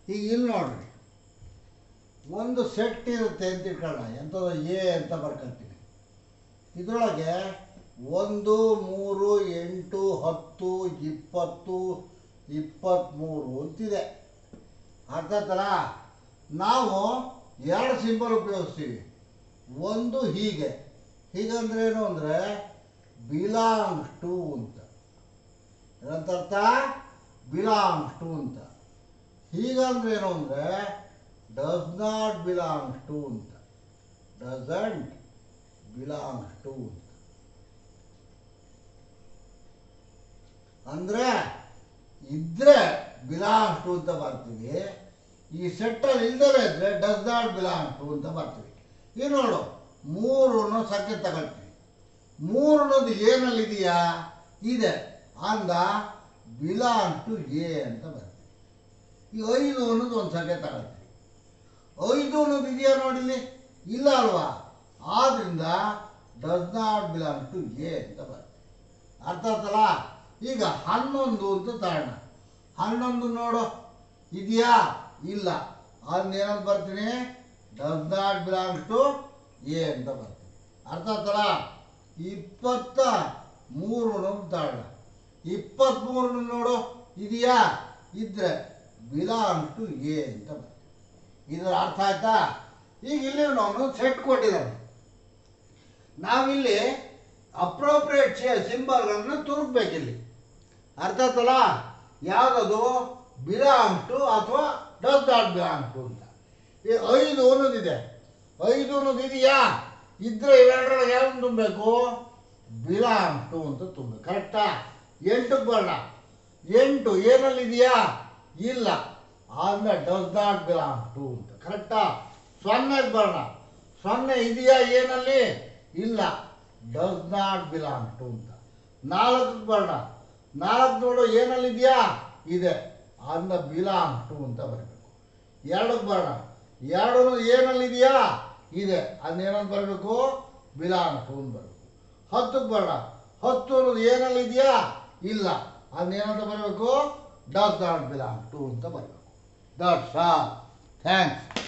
ಈಗ ಇಲ್ಲಿ ನೋಡ್ರಿ ಒಂದು ಸೆಟ್ ಇರುತ್ತೆ ಅಂತ ಇಟ್ಕೊಳ್ಳೋಣ ಎಂಥದ್ದು ಎ ಅಂತ ಬರ್ಕೊಳ್ತೀನಿ ಇದರೊಳಗೆ ಒಂದು ಮೂರು ಎಂಟು ಹತ್ತು ಇಪ್ಪತ್ತು ಇಪ್ಪತ್ತ್ಮೂರು ಅಂತಿದೆ ಅರ್ಥ ಆಯ್ತಲ್ಲ ನಾವು ಎರಡು ಸಿಂಬಲ್ ಉಪಯೋಗಿಸ್ತೀವಿ ಒಂದು ಹೀಗೆ ಹೀಗಂದ್ರೆ ಏನು ಅಂದರೆ ಬಿಲಾಂಗ್ಸ್ ಟು ಅಂತ ಏನಂತ ಅರ್ಥ ಬಿಲಾಂಗ್ಸ್ ಟು ಅಂತ ಹೀಗಂದ್ರೆ ಏನು ಅಂದರೆ ಡಸ್ ನಾಟ್ ಬಿಲಾಂಗ್ಸ್ ಟು ಅಂತ ಡಸಂಟ್ ಬಿಲಾಂಗ್ಸ್ ಟು ಅಂತ ಅಂದರೆ ಇದ್ರೆ ಬಿಲಾಂಗ್ಸ್ ಟು ಅಂತ ಬರ್ತೀವಿ ಈ ಸೆಟ್ಟಲ್ಲಿ ಇಲ್ದಲೇ ಇದ್ರೆ ಡಸ್ ನಾಟ್ ಬಿಲಾಂಗ್ ಟು ಅಂತ ಬರ್ತೀವಿ ಈಗ ನೋಡು ಮೂರು ಸಂಖ್ಯೆ ತಗೊಳ್ತೀವಿ ಮೂರು ಅನ್ನೋದು ಏನಲ್ಲಿದೆಯಾ ಇದೆ ಅಂದ ಬಿಲಾಂಗ್ ಟು ಎ ಅಂತ ಬರ್ತೀವಿ ಈ ಐದು ಅನ್ನೋದು ಒಂದು ಸಂಖ್ಯೆ ತಗೊಳ್ತೀವಿ ಐದು ಅನ್ನೋದು ಇದೆಯಾ ನೋಡಿಲಿ ಇಲ್ಲ ಅಲ್ವಾ ಆದ್ರಿಂದ does not belong to a ಅಂತ ಬರ್ತೀವಿ ಅರ್ಥ ಆಯ್ತಲ್ಲ ಈಗ ಹನ್ನೊಂದು ಅಂತ ತಗೋಣ ಹನ್ನೊಂದು ನೋಡು ಇದೆಯಾ ಇಲ್ಲ ಅದನ್ನ ಏನಂತ ಬರ್ತೀನಿ does not belong to a ಅಂತ ಬರ್ತೀನಿ ಅರ್ಥ ಆಯ್ತಲ್ಲ ಇಪ್ಪತ್ತ ಮೂರು ತಗೋಣ ಇಪ್ಪತ್ತ್ಮೂರನ್ನು ನೋಡು ಇದೆಯಾ ಇದ್ರೆ ಬಿಲಾಂಗ್ ಟು ಎ ಅಂತ ಬರ್ತೀನಿ ಇದರ ಅರ್ಥ ಆಯ್ತಾ ಈಗ ಇಲ್ಲಿ ನಾನು ಸೆಟ್ ಕೊಟ್ಟಿದ್ದಾನೆ ನಾವಿಲ್ಲಿ ಅಪ್ರೋಪ್ರಿಯೇಟ್ ಸಿಂಬಲ್ಗಳನ್ನು ತುರುಕ್ಬೇಕಿಲ್ಲಿ ಅರ್ಥ ಆಯ್ತಲ್ಲ ಯಾವುದದು ಬಿಲಾಂಗ್ ಟು ಅಥವಾ ಡಸ್ ನಾಟ್ ಬಿಲಾಂಗ್ ಟು ಅಂತ ಈ ಐದು ಅನ್ನೋದಿದೆ ಐದು ಅನ್ನೋದು ಇದೆಯಾ ಇದ್ರೆ ಇವೆರಡರೊಳಗೆ ಯಾವ್ದು ತುಂಬಬೇಕು ಬಿಲಾಂಗ್ ಟು ಅಂತ ತುಂಬಬೇಕು ಕರೆಕ್ಟಾ ಎಂಟಕ್ಕೆ ಬರೋಣ ಎಂಟು ಏನಲ್ಲಿ ಇದೆಯಾ ಇಲ್ಲ ಆದ್ಮೇಲೆ ಡಸ್ ನಾಟ್ ಬಿಲಾಂಗ್ ಟು ಅಂತ ಕರೆಕ್ಟಾ ಸೊನ್ನೆಗೆ ಬರೋಣ ಸೊನ್ನೆ ಇದೆಯಾ ಏನಲ್ಲಿ ಇಲ್ಲ ಡಸ್ ನಾಟ್ ಬಿಲಾಂಗ್ ಟು ಅಂತ ನಾಲ್ಕಕ್ಕೆ ಬರೋಣ ನಾಲ್ಕು ನೋಡು ಏನಲ್ಲಿ ಇದೆಯಾ ಇದೆ ಅದನ್ನ ಬಿಲಾಂಗ್ ಟು ಅಂತ ಬರಬೇಕು ಎರಡಕ್ಕೆ ಬರೋಣ ಎರಡು ಏನಲ್ಲಿ ಇದೆಯಾ ಇದೆ ಅದನ್ನ ಏನಂತ ಬರಬೇಕು ಬಿಲಾಂಗ್ ಟು ಅಂತ ಬರಬೇಕು ಹತ್ತಕ್ಕೆ ಬರೋಣ ಹತ್ತು ಅನ್ನೋದು ಏನಲ್ಲಿ ಇದೆಯಾ ಇಲ್ಲ ಅದನ್ನ ಏನಂತ ಬರಬೇಕು ಡಸ್ ನಾಟ್ ಬಿಲಾಂಗ್ ಟು ಅಂತ ಬರಬೇಕು ದಟ್ಸ್ ಆಲ್ ಥ್ಯಾಂಕ್ಸ್